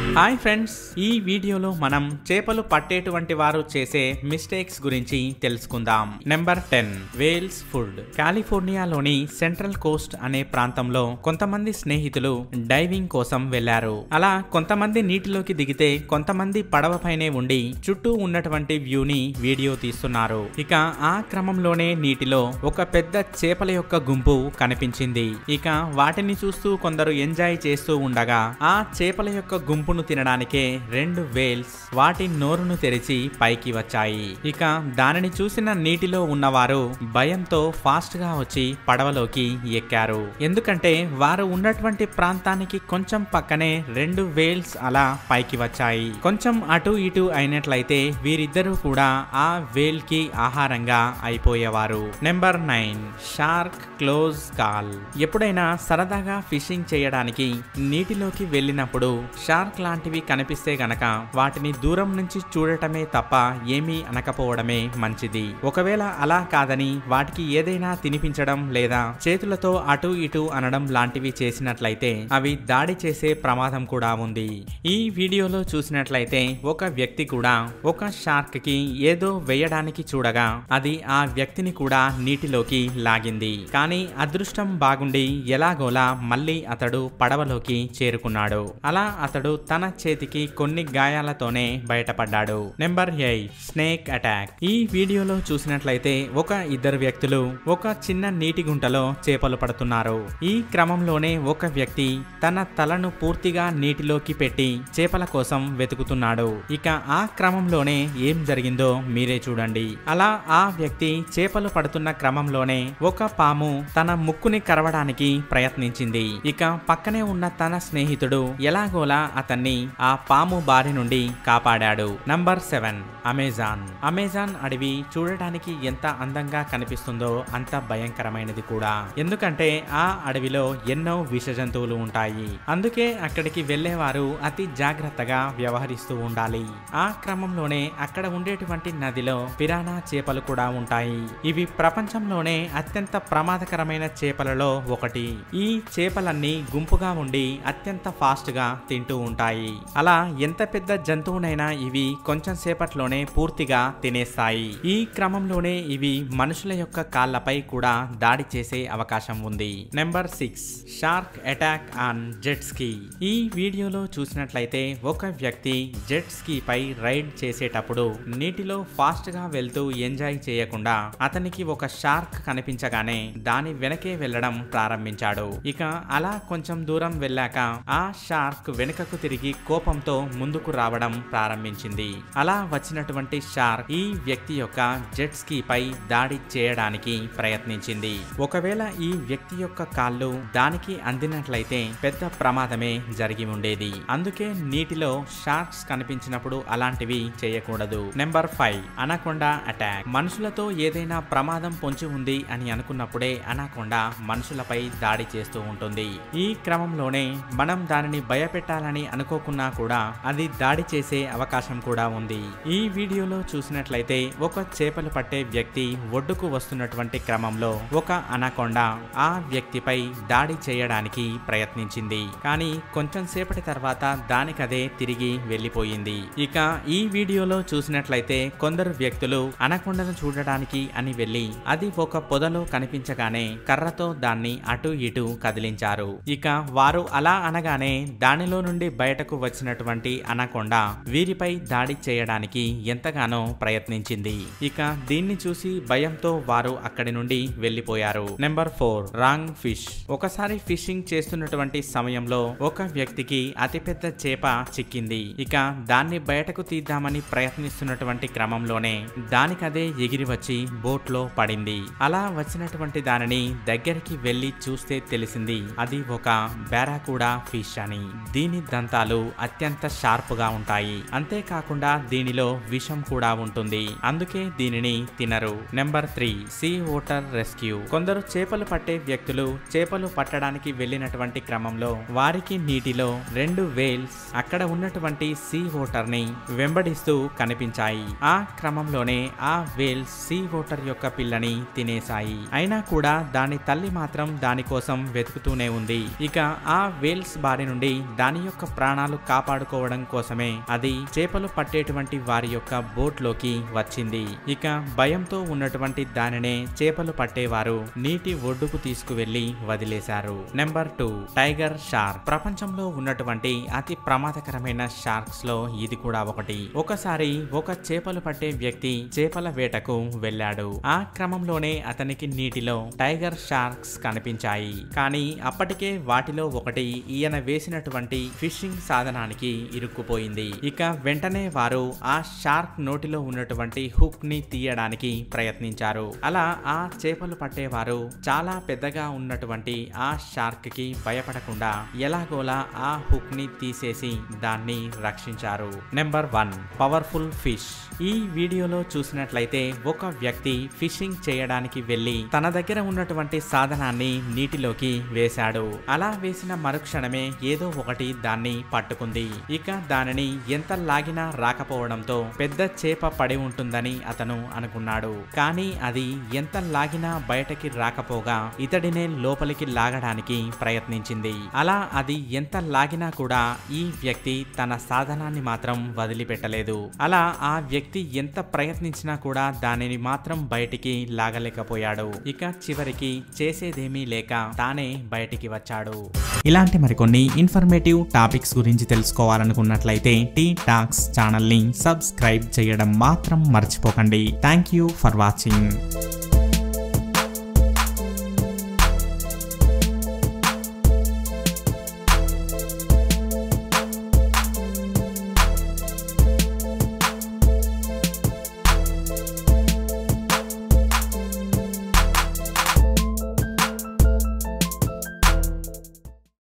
hi friends ఈ వీడియోలో మనం చేపలు పట్టేటువంటి వారు చేసే మిస్టేక్స్ గురించి తెలుసుకుందాం నెంబర్ టెన్ వేల్స్ ఫుడ్ కాలిఫోర్నియాలోని సెంట్రల్ కోస్ట్ అనే ప్రాంతంలో కొంతమంది స్నేహితులు డైవింగ్ కోసం వెళ్లారు అలా కొంతమంది నీటిలోకి దిగితే కొంతమంది పడవపైనే ఉండి చుట్టూ ఉన్నటువంటి వ్యూని వీడియో తీస్తున్నారు ఇక ఆ క్రమంలోనే నీటిలో ఒక పెద్ద చేపల యొక్క గుంపు కనిపించింది ఇక వాటిని చూస్తూ కొందరు ఎంజాయ్ చేస్తూ ఉండగా ఆ చేపల యొక్క గుంపును తినడానికే రెండు వేల్స్ వాటి నోరును తెరిచి పైకి వచ్చాయి ఇక దానిని చూసిన నీటిలో ఉన్నవారు భయంతో ఫాస్ట్ గా వచ్చి పడవలోకి ఎక్కారు ఎందుకంటే వారు ఉన్నటువంటి ప్రాంతానికి కొంచెం పక్కనే రెండు వేల్స్ అలా పైకి వచ్చాయి కొంచెం అటు ఇటు అయినట్లయితే వీరిద్దరూ కూడా ఆ వేల్ కి ఆహారంగా అయిపోయేవారు number nine shark close call ఎప్పుడైనా సరదాగా ఫిషింగ్ చేయడానికి నీటిలోకి వెళ్ళినప్పుడు షార్క్ లాంటివి కనిపిస్తే గనక వాటిని దూరం నుంచి చూడటమే తప్ప ఏమీ అనకపోవడమే మంచిది ఒకవేళ అలా కాదని వాటికి ఏదైనా తినిపించడం లేదా చేతులతో అటు ఇటు అనడం లాంటివి చేసినట్లయితే అవి దాడి చేసే ప్రమాదం కూడా ఉంది ఈ వీడియోలో చూసినట్లయితే ఒక వ్యక్తి కూడా ఒక షార్క్ కి ఏదో వేయడానికి చూడగా అది ఆ వ్యక్తిని కూడా నీటిలోకి లాగింది కానీ అదృష్టం బాగుండి ఎలాగోలా మళ్ళీ అతడు పడవలోకి చేరుకున్నాడు అలా అతడు తన చేతికి కొన్ని గాయాలతోనే బయటపడ్డాడు నెంబర్ ఎయిట్ స్నేక్ అటాక్ ఈ వీడియోలో చూసినట్లయితే ఒక ఇద్దరు వ్యక్తులు ఒక చిన్న నీటి గుంటలో చేపలు పడుతున్నారు ఈ క్రమంలోనే ఒక వ్యక్తి తన తలను పూర్తిగా నీటిలోకి పెట్టి చేపల కోసం వెతుకుతున్నాడు ఇక ఆ క్రమంలోనే ఏం జరిగిందో మీరే చూడండి అలా ఆ వ్యక్తి చేపలు పడుతున్న క్రమంలోనే ఒక పాము తన ముక్కుని కరవడానికి ప్రయత్నించింది ఇక పక్కనే ఉన్న తన స్నేహితుడు ఎలాగోలా అతన్ని ఆ పాము బారి నుండి కాపాడాడు నంబర్ సెవెన్ అమెజాన్ అమెజాన్ అడవి చూడటానికి ఎంత అందంగా కనిపిస్తుందో అంత భయంకరమైనది కూడా ఎందుకంటే ఆ అడవిలో ఎన్నో విష జంతువులు ఉంటాయి అందుకే అక్కడికి వెళ్లేవారు అతి జాగ్రత్తగా వ్యవహరిస్తూ ఉండాలి ఆ క్రమంలోనే అక్కడ ఉండేటువంటి నదిలో పిరానా చేపలు కూడా ఉంటాయి ఇవి ప్రపంచంలోనే అత్యంత ప్రమాదకరమైన చేపలలో ఒకటి ఈ చేపలన్నీ గుంపుగా ఉండి అత్యంత ఫాస్ట్ గా తింటూ ఉంటాయి అలా ఎంత పెద్ద జంతువునైనా ఇవి కొంచెం సేపట్లోనే పూర్తిగా తినేస్తాయి ఈ క్రమంలోనే ఇవి మనుషుల యొక్క కాళ్ళపై కూడా దాడి చేసే అవకాశం ఉంది number six shark attack on jet ski ఈ వీడియోలో చూసినట్లయితే ఒక వ్యక్తి జెట్ స్కీ పై రైడ్ చేసేటప్పుడు నీటిలో ఫాస్ట్ గా వెళ్తూ ఎంజాయ్ చేయకుండా అతనికి ఒక షార్క్ కనిపించగానే దాని వెనకే వెళ్లడం ప్రారంభించాడు ఇక అలా కొంచెం దూరం వెళ్ళాక ఆ షార్క్ వెనుకకు తిరిగి కోపంతో ముందుకు రావడం ప్రారంభించింది అలా వచ్చినటువంటి షార్క్ ఈ వ్యక్తి యొక్క జెట్ స్కీ పై దాడి చేయడానికి ప్రయత్నించింది ఒకవేళ ఈ వ్యక్తి యొక్క కాళ్ళు దానికి అందినట్లయితే పెద్ద ప్రమాదమే జరిగి ఉండేది అందుకే నీటిలో షార్క్స్ కనిపించినప్పుడు అలాంటివి చేయకూడదు నెంబర్ ఫైవ్ అనకొండా అటాక్ మనుషులతో ఏదైనా ప్రమాదం పొంచి ఉంది అని అనుకున్నప్పుడే అనకొండా మనుషులపై దాడి చేస్తూ ఉంటుంది ఈ క్రమంలోనే మనం దానిని భయపెట్టాలని అనుకోకున్నా కూడా అది దాడి చేసే అవకాశం కూడా ఉంది ఈ వీడియోలో చూసినట్లయితే ఒక చేపలు పట్టే వ్యక్తి ఒడ్డుకు వస్తున్నటువంటి క్రమంలో ఒక అనకొండ ఆ వ్యక్తిపై దాడి చేయడానికి ప్రయత్నించింది కానీ కొంచెం సేపటి తర్వాత దానికదే తిరిగి వెళ్లిపోయింది ఇక ఈ వీడియోలో చూసినట్లయితే కొందరు వ్యక్తులు అనకొండను చూడడానికి అని వెళ్లి అది ఒక పొదలో కనిపించగానే కర్రతో దాన్ని అటు ఇటు కదిలించారు ఇక వారు అలా అనగానే దానిలో నుండి బయటకు వచ్చినటువంటి అనకొండ వీరిపై దాడి చేయడానికి ఎంతగానో ప్రయత్నించింది ఇక దీన్ని చూసి భయంతో వారు అక్కడి నుండి వెళ్లిపోయారు నెంబర్ ఫోర్ రాంగ్ ఫిష్ ఒకసారి ఫిషింగ్ చేస్తున్నటువంటి సమయంలో ఒక వ్యక్తికి అతిపెద్ద చేప చిక్కింది ఇక దాన్ని బయటకు తీద్దామని ప్రయత్నిస్తున్నటువంటి క్రమంలోనే దానికదే ఎగిరి వచ్చి బోట్ లో పడింది అలా వచ్చినటువంటి దానిని దగ్గరికి వెళ్లి చూస్తే తెలిసింది అది ఒక బెరాకూడా ఫిష్ అని దీని దంతాలు అత్యంత షార్ప్ గా ఉంటాయి అంతేకాకుండా దీనిలో విషం కూడా ఉంటుంది అందుకే దీనిని తినరు number three sea otter rescue కొందరు చేపలు పట్టే వ్యక్తులు చేపలు పట్టడానికి వెళ్ళినటువంటి క్రమంలో వారికి నీటిలో రెండు వేల్స్ అక్కడ ఉన్నటువంటి సీ ఓటర్ ని వెంబడిస్తూ కనిపించాయి ఆ క్రమంలోనే ఆ వేల్స్ సీ ఓటర్ యొక్క పిల్లని తినేశాయి అయినా కూడా దాని తల్లి మాత్రం దాని కోసం వెతుకుతూనే ఉంది ఇక ఆ వేల్స్ బారి నుండి దాని యొక్క ప్రాణ ప్రాణాలు కాపాడుకోవడం కోసమే అది చేపలు పట్టేటువంటి వారి యొక్క బోట్లోకి వచ్చింది ఇక భయంతో ఉన్నటువంటి దానినే చేపలు పట్టేవారు నీటి ఒడ్డుకు తీసుకువెళ్లి వదిలేశారు నెంబర్ టూ టైగర్ షార్క్ ప్రపంచంలో ఉన్నటువంటి అతి ప్రమాదకరమైన షార్క్స్ లో ఇది కూడా ఒకటి ఒకసారి ఒక చేపలు పట్టే వ్యక్తి చేపల వేటకు వెళ్ళాడు ఆ క్రమంలోనే అతనికి నీటిలో టైగర్ షార్క్స్ కనిపించాయి కానీ అప్పటికే వాటిలో ఒకటి ఈయన వేసినటువంటి ఫిషింగ్ సాధనానికి ఇరుక్కుపోయింది ఇక వెంటనే వారు ఆ షార్క్ నోటిలో ఉన్నటువంటి హుక్ ని తీయడానికి ప్రయత్నించారు అలా ఆ చేపలు పట్టేవారు చాలా పెద్దగా ఉన్నటువంటి ఆ షార్క్ కి భయపడకుండా ఎలాగోలా ఆ హుక్ ని తీసేసి దాన్ని రక్షించారు నెంబర్ వన్ పవర్ఫుల్ ఫిష్ ఈ వీడియోలో చూసినట్లయితే ఒక వ్యక్తి ఫిషింగ్ చేయడానికి వెళ్లి తన దగ్గర ఉన్నటువంటి సాధనాన్ని నీటిలోకి వేశాడు అలా వేసిన మరుక్షణమే ఏదో ఒకటి దాన్ని పట్టుకుంది ఇక దానిని ఎంత లాగినా రాకపోవడంతో పెద్ద చేప పడి ఉంటుందని అతను అనుకున్నాడు కానీ అది ఎంత లాగినా బయటకి రాకపోగా ఇతడినే లోపలికి లాగడానికి ప్రయత్నించింది అలా అది ఎంత లాగినా కూడా ఈ వ్యక్తి తన సాధనాన్ని మాత్రం వదిలిపెట్టలేదు అలా ఆ వ్యక్తి ఎంత ప్రయత్నించినా కూడా దానిని మాత్రం బయటికి లాగలేకపోయాడు ఇక చివరికి చేసేదేమీ లేక తానే బయటికి వచ్చాడు ఇలాంటి మరికొన్ని ఇన్ఫర్మేటివ్ టాపిక్స్ గురించి తెలుసుకోవాలనుకున్నట్లయితే టీ టాక్స్ ఛానల్ని సబ్స్క్రైబ్ చేయడం మాత్రం మర్చిపోకండి థ్యాంక్ యూ ఫర్ వాచింగ్